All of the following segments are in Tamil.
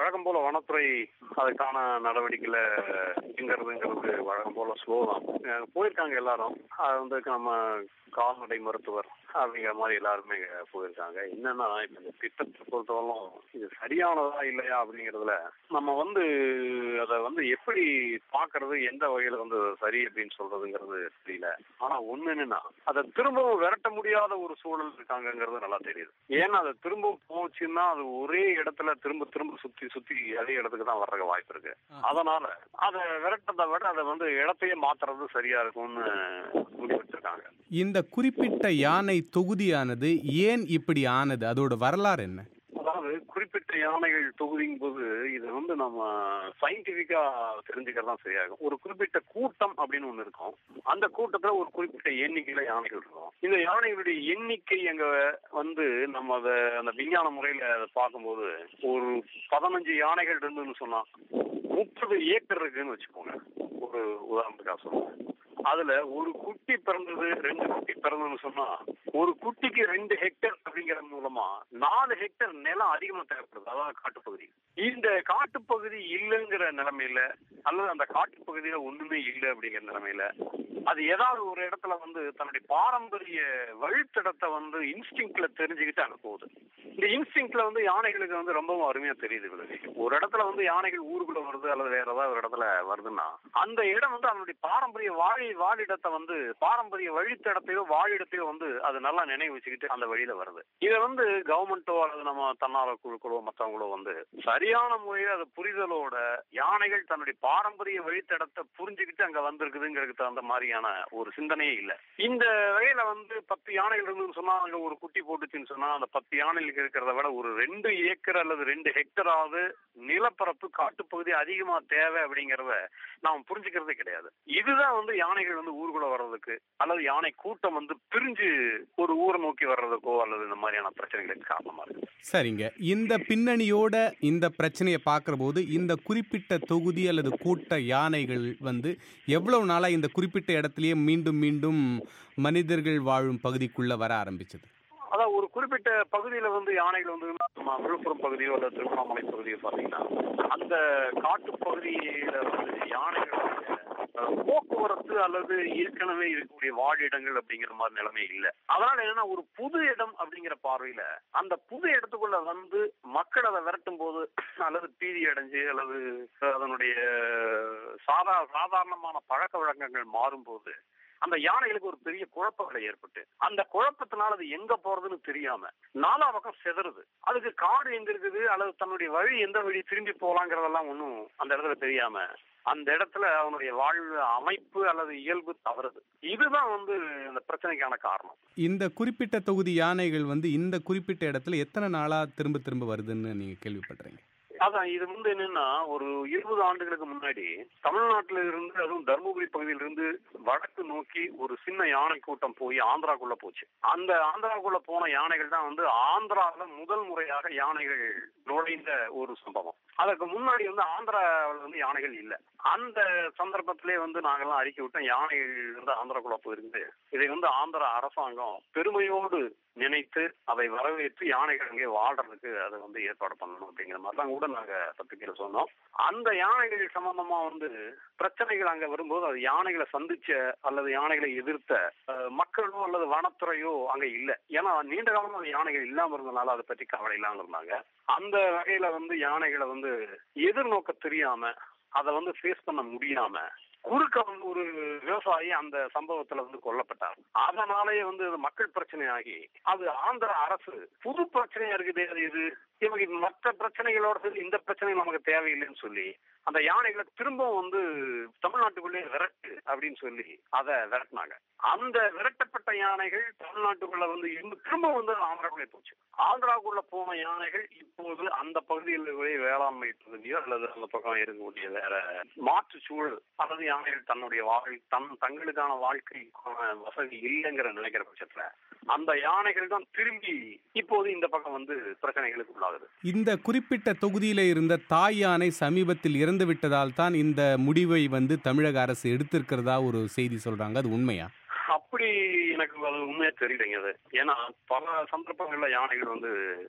வழக்கம் போல வனத்துறை அதுக்கான நடவடிக்கையில எங்கிறதுங்கிறது வழக்கம் போல ஸ்லோ தான் அஹ் போயிருக்காங்க எல்லாரும் அது வந்து நம்ம கால்நடை மருத்துவர் அப்படிங்கிற மாதிரி எல்லாருமே இங்க போயிருக்காங்க என்னன்னா இப்ப இந்த திட்டத்தை பொறுத்தவரைக்கும் இது சரியானதா இல்லையா அப்படிங்கறதுல நம்ம வந்து அதை வந்து எப்படி பாக்குறது எந்த வகையில வந்து சரி அப்படின்னு சொல்றதுங்கிறது தெரியல ஆனா ஒண்ணு என்னன்னா அதை திரும்பவும் விரட்ட முடியாத ஒரு சூழல் இருக்காங்கங்கிறது நல்லா தெரியுது ஏன்னா அதை திரும்ப போச்சுன்னா அது ஒரே இடத்துல திரும்ப திரும்ப சுத்தி சுத்தி அதே இடத்துக்கு தான் வர்றதுக்கு வாய்ப்பு இருக்கு அதனால அதை விரட்டதை விட அதை வந்து இடத்தையே மாத்துறது சரியா இருக்கும்னு முடிவெடுத்திருக்காங்க இந்த குறிப்பிட்ட யானை தொகுதியானது ஏன் இப்படி ஆனது அதோட வரலாறு என்ன அதாவது குறிப்பிட்ட யானைகள் தொகுதியும் போது இது வந்து நம்ம சயின்டிபிக்கா தெரிஞ்சுக்கிறது தான் சரியாகும் ஒரு குறிப்பிட்ட கூட்டம் அப்படின்னு ஒண்ணு இருக்கும் அந்த கூட்டத்துல ஒரு குறிப்பிட்ட எண்ணிக்கையில யானைகள் இருக்கும் இந்த யானைகளுடைய எண்ணிக்கை அங்க வந்து நம்ம அதை அந்த விஞ்ஞான முறையில அதை பார்க்கும்போது ஒரு பதினஞ்சு யானைகள் இருந்துன்னு சொன்னா முப்பது ஏக்கர் இருக்குன்னு வச்சுக்கோங்க ஒரு உதாரணத்துக்காக சொல்லுவோம் அதுல ஒரு குட்டி பிறந்தது ரெண்டு குட்டி பிறந்ததுன்னு சொன்னா ஒரு குட்டிக்கு ரெண்டு ஹெக்டர் அப்படிங்கிற மூலமா நாலு ஹெக்டர் நிலம் அதிகமா தேவைப்படுது அதாவது காட்டுப்பகுதி இந்த காட்டுப்பகுதி இல்லைங்கிற நிலைமையில அல்லது அந்த காட்டுப்பகுதியில ஒண்ணுமே இல்லை அப்படிங்கிற நிலைமையில அது ஏதாவது ஒரு இடத்துல வந்து தன்னுடைய பாரம்பரிய வழித்தடத்தை வந்து இன்ஸ்டிங்க்ல தெரிஞ்சுக்கிட்டு அங்க போகுது இந்த இன்ஸ்டிங்க்ல வந்து யானைகளுக்கு வந்து ரொம்பவும் அருமையா தெரியுது விடுதி ஒரு இடத்துல வந்து யானைகள் ஊருக்குள்ள வருது அல்லது வேற ஏதாவது ஒரு இடத்துல வருதுன்னா அந்த இடம் வந்து அதனுடைய பாரம்பரிய வாழி வாழிடத்தை வந்து பாரம்பரிய வழித்தடத்தையோ வாழிடத்தையோ வந்து அது நல்லா நினைவு வச்சுக்கிட்டு அந்த வழியில வருது இதை வந்து கவர்மெண்ட்டோ அல்லது நம்ம தன்னார்வ குழுக்களோ மற்றவங்களோ வந்து சரியான முறையில் அது புரிதலோட யானைகள் தன்னுடைய பாரம்பரிய வழித்தடத்தை புரிஞ்சுக்கிட்டு அங்க வந்திருக்குதுங்கிறதுக்கு தகுந்த மாதிரியான ஒரு சிந்தனையே இல்ல இந்த வகையில வந்து பத்து யானைகள் இருந்துன்னு சொன்னா அங்க ஒரு குட்டி போட்டுச்சுன்னு சொன்னா அந்த பத்து யானைகளுக்கு இருக்கிறத விட ஒரு ரெண்டு ஏக்கர் அல்லது ரெண்டு ஹெக்டராவது நிலப்பரப்பு காட்டுப்பகுதி அதிகமா தேவை அப்படிங்கறத நாம் புரிஞ்சுக்கிறதே கிடையாது இதுதான் வந்து யானைகள் வந்து ஊருக்குள்ள வர்றதுக்கு அல்லது யானை கூட்டம் வந்து பிரிஞ்சு ஒரு ஊரை நோக்கி வர்றதுக்கோ அல்லது இந்த மாதிரியான பிரச்சனைகளுக்கு காரணமா இருக்கு சரிங்க இந்த பின்னணியோட இந்த பிரச்சனையை பார்க்குற போது இந்த குறிப்பிட்ட தொகுதி அல்லது கூட்ட யானைகள் வந்து எவ்வளவு நாளா இந்த குறிப்பிட்ட இடத்துலயே மீண்டும் மீண்டும் மனிதர்கள் வாழும் பகுதிக்குள்ள வர ஆரம்பிச்சது அதான் ஒரு குறிப்பிட்ட பகுதியில வந்து யானைகள் வந்து நம்ம விழுப்புரம் பகுதியோ அல்லது திருவண்ணாமலை பகுதியோ பாத்தீங்கன்னா அந்த காட்டு பகுதியில வந்து யானைகள் அஹ், போக்குவரத்து அல்லது ஏற்கனவே இருக்கக்கூடிய வாழிடங்கள் அப்படிங்கிற மாதிரி நிலைமை இல்லை அதனால என்னன்னா ஒரு புது இடம் அப்படிங்கிற பார்வையில அந்த புது இடத்துக்குள்ள வந்து மக்கள் அதை விரட்டும் போது அல்லது பீதி அடைஞ்சு அல்லது அதனுடைய சாதா சாதாரணமான பழக்க வழக்கங்கள் மாறும்போது அந்த யானைகளுக்கு ஒரு பெரிய குழப்பங்களை ஏற்பட்டு அந்த குழப்பத்தினால அது எங்க போறதுன்னு தெரியாம நாலா பக்கம் செதறுது அதுக்கு காடு எங்க இருக்குது அல்லது தன்னுடைய வழி எந்த வழி திரும்பி போலாங்கிறதெல்லாம் ஒன்றும் அந்த இடத்துல தெரியாம அந்த இடத்துல அவனுடைய வாழ்வு அமைப்பு அல்லது இயல்பு தவறுது இதுதான் வந்து இந்த பிரச்சனைக்கான காரணம் இந்த குறிப்பிட்ட தொகுதி யானைகள் வந்து இந்த குறிப்பிட்ட இடத்துல எத்தனை நாளா திரும்ப திரும்ப வருதுன்னு நீங்க கேள்விப்படுறீங்க அதான் இது வந்து என்னன்னா ஒரு இருபது ஆண்டுகளுக்கு முன்னாடி தமிழ்நாட்டில இருந்து அதுவும் தருமபுரி பகுதியில இருந்து வடக்கு நோக்கி ஒரு சின்ன யானை கூட்டம் போய் ஆந்திராக்குள்ள போச்சு அந்த ஆந்திராக்குள்ள போன யானைகள் தான் வந்து ஆந்திராவில் முதல் முறையாக யானைகள் நுழைந்த ஒரு சம்பவம் அதற்கு முன்னாடி வந்து ஆந்திராவில் வந்து யானைகள் இல்லை அந்த சந்தர்ப்பத்திலே வந்து நாங்கெல்லாம் அறிக்கை விட்டோம் யானைகள் வந்து ஆந்திராக்குள்ள போயிருந்து இதை வந்து ஆந்திரா அரசாங்கம் பெருமையோடு நினைத்து அதை வரவேற்று யானைகள் அங்கே வாழ்றதுக்கு அதை வந்து ஏற்பாடு பண்ணணும் அப்படிங்கிற மாதிரிலாம் கூட நாங்க பத்திரிகையில சொன்னோம் அந்த யானைகள் சம்பந்தமா வந்து பிரச்சனைகள் அங்க வரும்போது அது யானைகளை சந்திச்ச அல்லது யானைகளை எதிர்த்த அஹ், மக்களோ அல்லது வனத்துறையோ அங்க இல்ல ஏன்னா நீண்ட காலமா அந்த யானைகள் இல்லாம இருந்தனால அதை பற்றி கவலை இல்லாம இருந்தாங்க அந்த வகையில வந்து யானைகளை வந்து எதிர்நோக்க தெரியாம அதை வந்து ஃபேஸ் பண்ண முடியாம குறுக்க வந்து ஒரு விவசாயி அந்த சம்பவத்துல வந்து கொல்லப்பட்டார் அதனாலேயே வந்து அது மக்கள் பிரச்சனையாகி அது ஆந்திர அரசு புது பிரச்சனையா இருக்குது அது இது இவங்க மற்ற பிரச்சனைகளோட சேர்த்து இந்த பிரச்சனை நமக்கு தேவையில்லைன்னு சொல்லி அந்த யானைகளை திரும்பவும் வந்து தமிழ்நாட்டுக்குள்ளே விரட்டு அப்படின்னு சொல்லி அதை விரட்டினாங்க அந்த விரட்டப்பட்ட யானைகள் தமிழ்நாட்டுக்குள்ள வந்து இருந்து திரும்ப வந்து ஆந்திராக்குள்ளே போச்சு ஆந்திராவுக்குள்ள போன யானைகள் இப்போது அந்த பகுதியில் வேளாண்மை பகுதியோ அல்லது அந்த பக்கம் இருக்கக்கூடிய வேற மாற்று சூழல் அல்லது யானைகள் தன்னுடைய வாழ் தன் தங்களுக்கான வாழ்க்கைக்கான வசதி இல்லைங்கிற நினைக்கிற பட்சத்துல அந்த யானைகள் தான் திரும்பி இப்போது இந்த பக்கம் வந்து பிரச்சனைகளுக்கு உள்ளாகுது இந்த குறிப்பிட்ட தொகுதியில இருந்த தாய் யானை சமீபத்தில் இறந்து விட்டதால் தான் இந்த முடிவை வந்து தமிழக அரசு எடுத்திருக்கிறதா ஒரு செய்தி சொல்றாங்க அது உண்மையா அப்படி எனக்கு அது உண்மையா தெரியலைங்க அது ஏன்னா பல சந்தர்ப்பங்கள்ல யானைகள் வந்து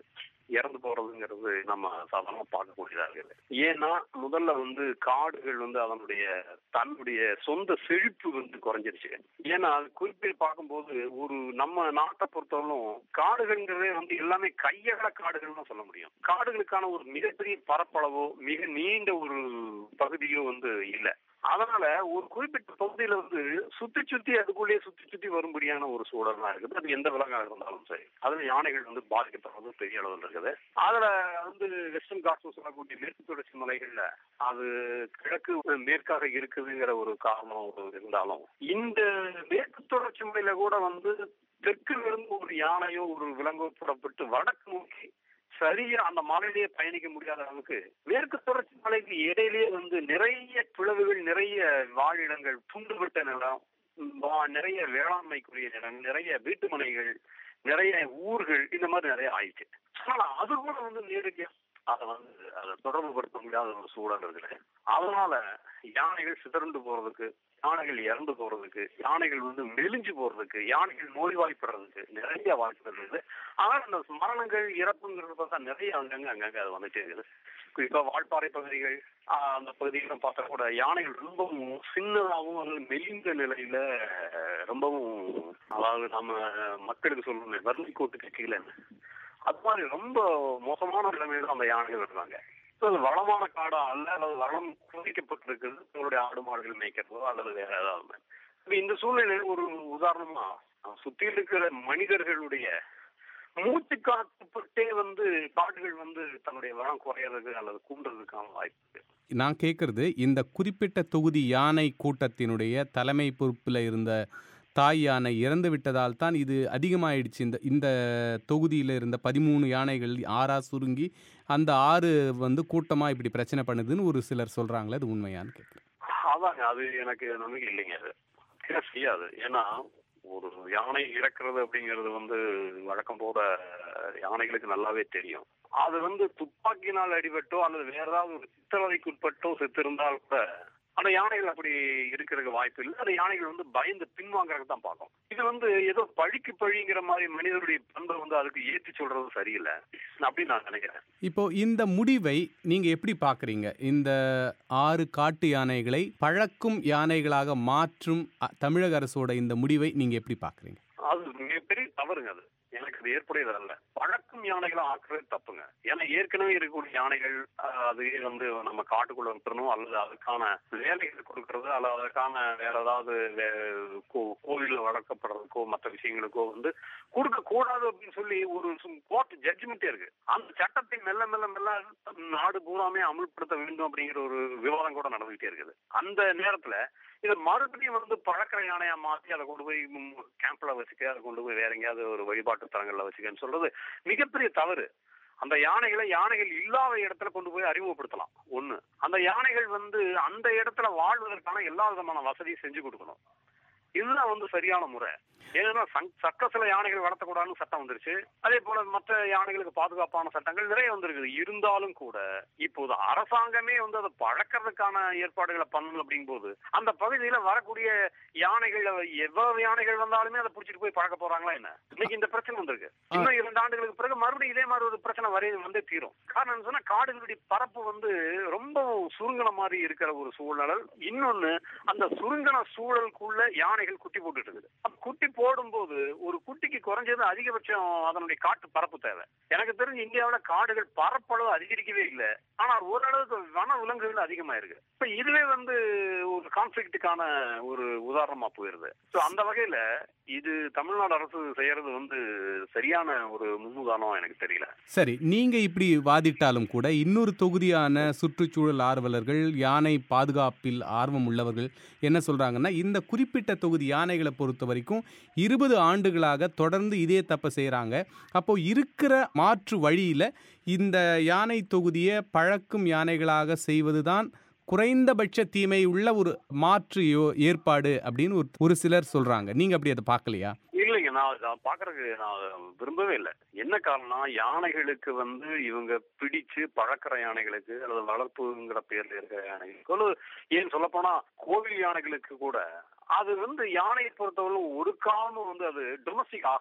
இறந்து போறதுங்கிறது நம்ம சாதாரணமா பார்க்கக்கூடியதா இருக்குது ஏன்னா முதல்ல வந்து காடுகள் வந்து அதனுடைய தன்னுடைய சொந்த செழிப்பு வந்து குறைஞ்சிருச்சு ஏன்னா அது குறிப்பிட்டு பார்க்கும்போது ஒரு நம்ம நாட்டை பொறுத்தவரைக்கும் காடுகள்ங்கிறதே வந்து எல்லாமே கையகல காடுகள்னு சொல்ல முடியும் காடுகளுக்கான ஒரு மிகப்பெரிய பரப்பளவோ மிக நீண்ட ஒரு பகுதியோ வந்து இல்லை அதனால ஒரு குறிப்பிட்ட பகுதியில வந்து சுத்தி சுத்தி அதுக்குள்ளேயே சுத்தி சுத்தி வரும்படியான ஒரு சூழல் தான் இருக்குது அது எந்த விலங்காக இருந்தாலும் சரி அதுல யானைகள் வந்து பாதிக்கப்படுறது பெரிய அளவில் இருக்குது அதுல வந்து வெஸ்டர்ன் காட்ஸ் சொல்லக்கூடிய மேற்கு தொடர்ச்சி மலைகள்ல அது கிழக்கு மேற்காக இருக்குதுங்கிற ஒரு காரணம் ஒரு இருந்தாலும் இந்த மேற்கு தொடர்ச்சி மலையில கூட வந்து தெற்குல இருந்து ஒரு யானையோ ஒரு விலங்கோ புறப்பட்டு வடக்கு நோக்கி சரியா அந்த மலையிலேயே பயணிக்க முடியாத அளவுக்கு மேற்கு தொடர்ச்சி மலைக்கு இடையிலேயே வந்து நிறைய பிளவுகள் நிறைய வாழிடங்கள் துண்டுவிட்ட நிலம் வா- நிறைய வேளாண்மைக்குரிய நிலம் நிறைய வீட்டுமனைகள் நிறைய ஊர்கள் இந்த மாதிரி நிறைய ஆயிடுச்சு ஆனா அது கூட வந்து நேரடியா அதை வந்து அதை தொடர்பு படுத்த முடியாத ஒரு சூழல் இருக்குது அதனால யானைகள் சிதறண்டு போறதுக்கு யானைகள் இறந்து போறதுக்கு யானைகள் வந்து மெலிஞ்சு போறதுக்கு யானைகள் நோய்வாய்ப்படுறதுக்கு நிறைய வாய்ப்புகள் இருக்குது ஆனால் இந்த மரணங்கள் இறப்புங்கிறது பார்த்தா நிறைய அங்கங்க அங்கங்க அது வந்துட்டே இருக்குது குறிப்பா வால்பாறை பகுதிகள் ஆஹ், அந்த பகுதிகளை பார்த்தா கூட யானைகள் ரொம்பவும் சின்னதாகவும் அது மெலிந்த நிலையில அஹ், ரொம்பவும் அதாவது நம்ம மக்களுக்கு சொல்லணும் வறுமை கோட்டுக்கு கீழே அது மாதிரி ரொம்ப மோசமான நிலைமையில அந்த யானைகள் இருக்காங்க So, அது வளமான காடா அல்ல அல்லது வளம் குவிக்கப்பட்டிருக்குது உங்களுடைய ஆடு மாடுகள் மேய்க்கிறதோ அல்லது வேற ஏதாவது இப்ப இந்த சூழ்நிலையில் ஒரு உதாரணமா அஹ், சுத்தி இருக்கிற மனிதர்களுடைய மூச்சு காத்துப்பட்டே வந்து காடுகள் வந்து தன்னுடைய வளம் குறையறதுக்கு அல்லது கூண்டுறதுக்கான வாய்ப்பு இருக்கு. நான் கேட்குறது இந்த குறிப்பிட்ட தொகுதி யானை கூட்டத்தினுடைய தலைமை பொறுப்பில் இருந்த தாய் யானை இறந்து விட்டதால் தான் இது அதிகமாயிடுச்சு இந்த இந்த தொகுதியில் இருந்த பதிமூணு யானைகள் ஆறா சுருங்கி அந்த ஆறு வந்து கூட்டமாக இப்படி பிரச்சனை பண்ணுதுன்னு ஒரு சிலர் சொல்கிறாங்களே அது உண்மையான்னு கேட்குறேன் அதாங்க அது எனக்கு நம்பிக்கை இல்லைங்க அது என்ன செய்யாது ஏன்னா ஒரு யானை இறக்குறது அப்படிங்கிறது வந்து வழக்கம் போல யானைகளுக்கு நல்லாவே தெரியும் அது வந்து துப்பாக்கினால் அடிபட்டோ அல்லது வேற ஏதாவது ஒரு சித்திரவதைக்கு உட்பட்டோ செத்து இருந்தால் கூட அந்த யானைகள் அப்படி இருக்கிறதுக்கு வாய்ப்பு இல்லை அந்த யானைகள் வந்து பயந்து பின்வாங்கறதுக்கு தான் பார்க்கும் இது வந்து ஏதோ பழிக்கு பழிங்கிற மாதிரி மனிதனுடைய பண்பை வந்து அதுக்கு ஏற்றி சொல்றது சரியில்லை அப்படின்னு நான் நினைக்கிறேன் இப்போ இந்த முடிவை நீங்கள் எப்படி பார்க்குறீங்க இந்த ஆறு காட்டு யானைகளை பழக்கும் யானைகளாக மாற்றும் அ, தமிழக அரசோட இந்த முடிவை நீங்கள் எப்படி பார்க்குறீங்க அது மிகப்பெரிய தவறுங்க அது எனக்கு அது ஏற்புடையது அல்ல பழக்கும் யானைகளை ஆக்குறது தப்புங்க ஏன்னா ஏற்கனவே இருக்கக்கூடிய யானைகள் ஆஹ், அதுவே வந்து நம்ம காட்டுக்குள்ள விட்டுறணும் அல்லது அதுக்கான வேலைகள் கொடுக்கறது அல்லது அதுக்கான வேற ஏதாவது வே- கோ- கோவில்ல வளர்க்கப்படுறதுக்கோ மற்ற விஷயங்களுக்கோ வந்து கொடுக்க கூடாது அப்படின்னு சொல்லி ஒரு கோர்ட் ஜட்ஜ்மெண்டே இருக்கு அந்த சட்டத்தை மெல்ல மெல்ல மெல்ல நாடு பூராமே அமுல்படுத்த வேண்டும் அப்படிங்கிற ஒரு விவாதம் கூட நடந்துகிட்டே இருக்குது அந்த நேரத்துல இதை மறுபடியும் வந்து பழக்கிற யானையா மாத்தி அதை கொண்டு போய் கேம்ப்ல வச்சுக்க அதை கொண்டு போய் வேற எங்கேயாவது ஒரு வழிபாட்டு தலங்கள்ல வச்சுக்கன்னு சொல்றது மிகப்பெரிய தவறு அந்த யானைகளை யானைகள் இல்லாத இடத்துல கொண்டு போய் அறிமுகப்படுத்தலாம் ஒண்ணு அந்த யானைகள் வந்து அந்த இடத்துல வாழ்வதற்கான எல்லா விதமான வசதியும் செஞ்சு கொடுக்கணும் இதுதான் வந்து சரியான முறை ஏன்னா சர்க்கஸ்ல யானைகள் வளர்த்தக்கூடாதுன்னு சட்டம் வந்துருச்சு அதே போல மற்ற யானைகளுக்கு பாதுகாப்பான சட்டங்கள் நிறைய வந்திருக்குது இருந்தாலும் கூட இப்போது அரசாங்கமே வந்து அதை பழக்கிறதுக்கான ஏற்பாடுகளை பண்ணணும் அப்படிங்கும்போது அந்த பகுதியில வரக்கூடிய யானைகள் எவ்வளவு யானைகள் வந்தாலுமே அதை பிடிச்சிட்டு போய் பழக்க போறாங்களா என்ன இன்னைக்கு இந்த பிரச்சனை வந்திருக்கு இன்னும் இரண்டு ஆண்டுகளுக்கு பிறகு மறுபடியும் இதே மாதிரி ஒரு பிரச்சனை வரை வந்தே தீரும் காரணம் என்ன சொன்னா காடுகளுடைய பரப்பு வந்து ரொம்ப சுருங்கின மாதிரி இருக்கிற ஒரு சூழ்நிலை இன்னொன்னு அந்த சுருங்கின சூழலுக்குள்ள யானைகள் குட்டி போட்டுட்டு இருக்குது அப்ப குட்டி போடும்போது ஒரு குட்டிக்கு குறைஞ்சது அதிகபட்சம் அதனுடைய காட்டு பரப்பு தேவை எனக்கு தெரிஞ்சு இந்தியாவுல காடுகள் பரப்பளவு அதிகரிக்கவே இல்லை ஆனா ஓரளவுக்கு வன விலங்குகள் அதிகமா இருக்கு இப்ப இதுவே வந்து ஒரு கான்ஃபிளிக்டுக்கான ஒரு உதாரணமா போயிருது சோ அந்த வகையில இது தமிழ்நாடு அரசு செய்யறது வந்து சரியான ஒரு முன்னுதாரணம் எனக்கு தெரியல சரி நீங்கள் இப்படி வாதிட்டாலும் கூட இன்னொரு தொகுதியான சுற்றுச்சூழல் ஆர்வலர்கள் யானை பாதுகாப்பில் ஆர்வம் உள்ளவர்கள் என்ன சொல்கிறாங்கன்னா இந்த குறிப்பிட்ட தொகுதி யானைகளை பொறுத்த வரைக்கும் இருபது ஆண்டுகளாக தொடர்ந்து இதே தப்பை செய்கிறாங்க அப்போது இருக்கிற மாற்று வழியில் இந்த யானை தொகுதியை பழக்கும் யானைகளாக செய்வது தான் குறைந்தபட்ச தீமை உள்ள ஒரு மாற்று யோ- ஏற்பாடு அப்படின்னு ஒரு ஒரு சிலர் சொல்கிறாங்க நீங்கள் அப்படி அதை பார்க்கலையா இல்லைங்க நான் அதை பாக்குறதுக்கு நான் விரும்பவே இல்லை என்ன காரணம் யானைகளுக்கு வந்து இவங்க பிடிச்சு பழக்கிற யானைகளுக்கு அல்லது வளர்ப்புங்கிற பேர்ல இருக்கிற யானைகளுக்கு அல்லது ஏன் சொல்ல போனா கோவில் யானைகளுக்கு கூட அது வந்து யானையை பொறுத்தவரை ஒரு காலமும் வந்து அது டொமஸ்டிக் ஆகாது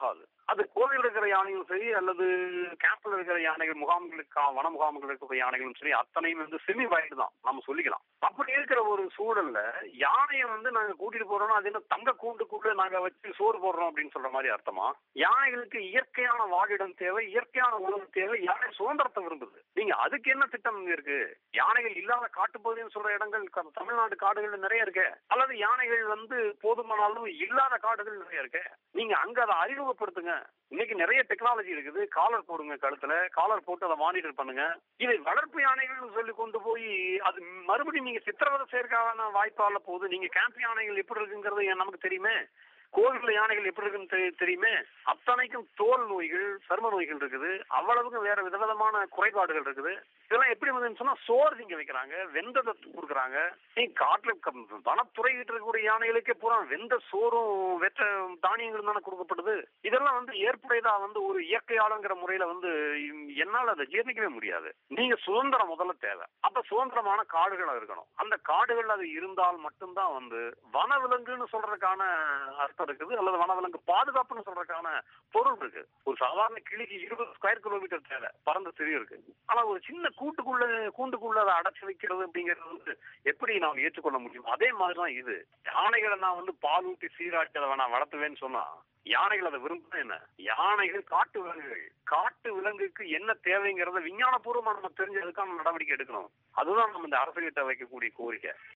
அது கோவில் இருக்கிற யானைகளும் சரி அல்லது கேம்ப்ல இருக்கிற யானைகள் முகாம்களுக்கு வன முகாம்கள் இருக்கிற யானைகளும் சரி அத்தனையும் வந்து செமி வைல்டு தான் நம்ம சொல்லிக்கலாம் அப்படி இருக்கிற ஒரு சூழல்ல யானையை வந்து நாங்க கூட்டிட்டு போறோம்னா அது என்ன தங்க கூண்டுக்குள்ள நாங்க வச்சு சோறு போடுறோம் அப்படின்னு சொல்ற மாதிரி அர்த்தமா யானைகளுக்கு இயற்கையான வாழிடம் தேவை இயற்கையான உணவு தேவை யானை சுதந்திரத்தை விரும்புது நீங்க அதுக்கு என்ன திட்டம் இருக்கு யானைகள் இல்லாத காட்டுப்பகுதின்னு சொல்ற இடங்கள் க- தமிழ்நாடு காடுகள் நிறைய இருக்கு அல்லது யானைகள் வந்து போதுமான அளவு இல்லாத காடுகள் நிறைய இருக்கு நீங்க அங்க அதை அறிமுகப்படுத்துங்க இன்னைக்கு நிறைய டெக்னாலஜி இருக்குது காலர் போடுங்க கழுத்துல காலர் போட்டு அதை மானிட்டர் பண்ணுங்க இதை வளர்ப்பு யானைகள்னு சொல்லி கொண்டு போய் அது மறுபடியும் நீங்க சித்திரவதை சேர்க்கான வாய்ப்பால போகுது நீங்க கேம்ப் யானைகள் எப்படி இருக்குங்கிறது ஏன் நமக்கு தெரியுமே கோவில்ல யானைகள் எப்படி இருக்குன்னு தெரி- தெரியுமே அத்தனைக்கும் தோல் நோய்கள் சரும நோய்கள் இருக்குது அவ்வளவுக்கும் வேற விதவிதமான குறைபாடுகள் இருக்குது இதெல்லாம் எப்படி வந்துன்னு சொன்னா சோறு திங்க வைக்கிறாங்க வெந்ததை கொடுக்குறாங்க நீ காட்டுல க- வனத்துறை கிட்ட இருக்கக்கூடிய யானைகளுக்கே பூரா வெந்த சோறும் வெற்ற தானியங்களும் தானே கொடுக்கப்படுது இதெல்லாம் வந்து ஏற்புடையதா வந்து ஒரு இயற்கையாளங்கிற முறையில வந்து இம், என்னால அதை ஜீர்ணிக்கவே முடியாது நீங்க சுதந்திரம் முதல்ல தேவை அப்ப சுதந்திரமான காடுகள் இருக்கணும் அந்த காடுகள் அது இருந்தால் மட்டும்தான் வந்து வனவிலங்குன்னு சொல்றதுக்கான அர்த்தம் இருக்குது அல்லது வனவிலங்கு பாதுகாப்புன்னு சொல்றதுக்கான பொருள் இருக்கு ஒரு சாதாரண கிளிக்கு இருபது ஸ்கொயர் கிலோமீட்டர் தேவை பறந்து திரி இருக்கு ஆனா ஒரு சின்ன கூட்டுக்குள்ள கூண்டுக்குள்ள அதை அடைச்சு வைக்கிறது அப்படிங்கிறது வந்து எப்படி நாம் ஏற்றுக்கொள்ள முடியும் அதே மாதிரிதான் இது யானைகளை நான் வந்து பால் ஊட்டி சீராட்டி அதை நான் வளர்த்துவேன்னு சொன்னா யானைகள் அதை விரும்புறது என்ன யானைகள் காட்டு விலங்குகள் காட்டு விலங்குக்கு என்ன தேவைங்கிறத விஞ்ஞானபூர்வமா நம்ம தெரிஞ்சு அதுக்கான நடவடிக்கை எடுக்கணும் அதுதான் நம்ம இந்த அரசுகிட்ட வைக்கக்கூடிய கோரிக்கை